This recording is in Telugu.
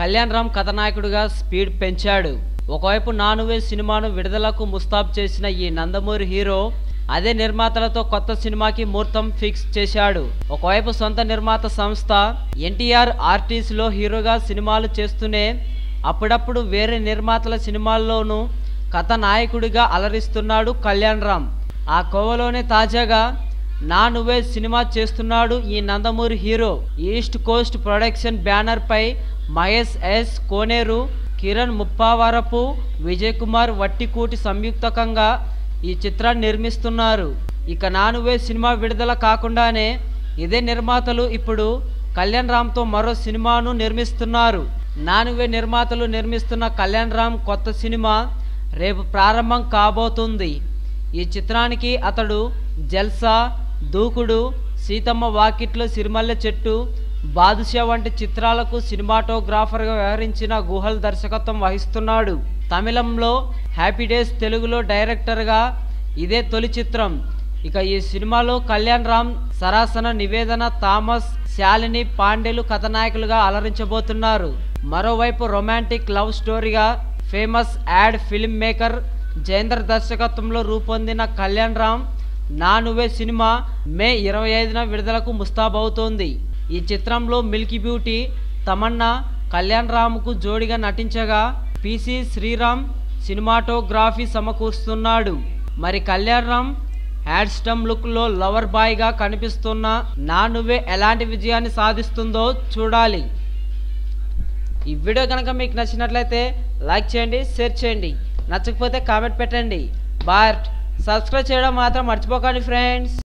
కళ్యాణ్ రామ్ కథానాయకుడిగా స్పీడ్ పెంచాడు ఒకవైపు నానువే సినిమాను విడుదలకు ముస్తాబ్ చేసిన ఈ నందమూరి హీరో అదే నిర్మాతలతో కొత్త సినిమాకి ముహూర్తం ఫిక్స్ చేశాడు ఒకవైపు సొంత నిర్మాత సంస్థ ఎన్టీఆర్ ఆర్టీసీలో హీరోగా సినిమాలు చేస్తూనే అప్పుడప్పుడు వేరే నిర్మాతల సినిమాల్లోనూ కథానాయకుడిగా అలరిస్తున్నాడు కళ్యాణ్ రామ్ ఆ కోవలోనే తాజాగా నా నువ్వే సినిమా చేస్తున్నాడు ఈ Nandamuri hero East Coast production banner పై మహేష్ ఎస్ కోనేరు కిరణ్ ముప్పావరపు విజయ్ కుమార్ వట్టికూటి సంయుక్తకంగా ఈ చిత్రాన్ని నిర్మిస్తున్నారు ఇక నా నువ్వే సినిమా విడుదల కాకుండానే ఇదే నిర్మాతలు ఇప్పుడు కళ్యాణ్ రామ్తో మరో సినిమాను నిర్మిస్తున్నారు నానువే నిర్మాతలు నిర్మిస్తున్న కళ్యాణ్ రామ్ కొత్త సినిమా రేపు ప్రారంభం కాబోతుంది ఈ చిత్రానికి అతడు జల్సా దూకుడు సీతమ్మ వాకిట్లో సిరిమల్లె చెట్టు బాదుషా వంటి చిత్రాలకు సినిమాటోగ్రాఫర్గా వ్యవహరించిన గుహల్ దర్శకత్వం వహిస్తున్నాడు తమిళంలో హ్యాపీ డేస్ తెలుగులో డైరెక్టర్గా ఇదే తొలి చిత్రం ఇక ఈ సినిమాలో కళ్యాణ్ రామ్ సరాసన నివేదన థామస్ శాలిని పాండేలు కథానాయకులుగా అలరించబోతున్నారు మరోవైపు రొమాంటిక్ లవ్ స్టోరీగా famous ad film maker Jayendra దర్శకత్వంలో రూపొందిన కళ్యాణ్ రామ్ నా నువ్వే సినిమా మే ఇరవై ఐదున విడుదలకు ముస్తాబవుతోంది ఈ చిత్రంలో మిల్కీ బ్యూటీ తమన్నా కళ్యాణ్ రామ్కు జోడిగా నటించగా పిసి శ్రీరామ్ సినిమాటోగ్రఫీ సమకూరుస్తున్నాడు మరి కళ్యాణ్ రామ్ హ్యాండ్స్టమ్ లుక్లో లవర్ బాయ్గా కనిపిస్తున్న నా నువ్వే ఎలాంటి విజయాన్ని సాధిస్తుందో చూడాలి ఈ వీడియో కనుక మీకు నచ్చినట్లయితే లైక్ చేయండి షేర్ చేయండి నచ్చకపోతే కామెంట్ పెట్టండి బట్ సబ్స్క్రైబ్ చేయడం మాత్రం మర్చిపోకండి ఫ్రెండ్స్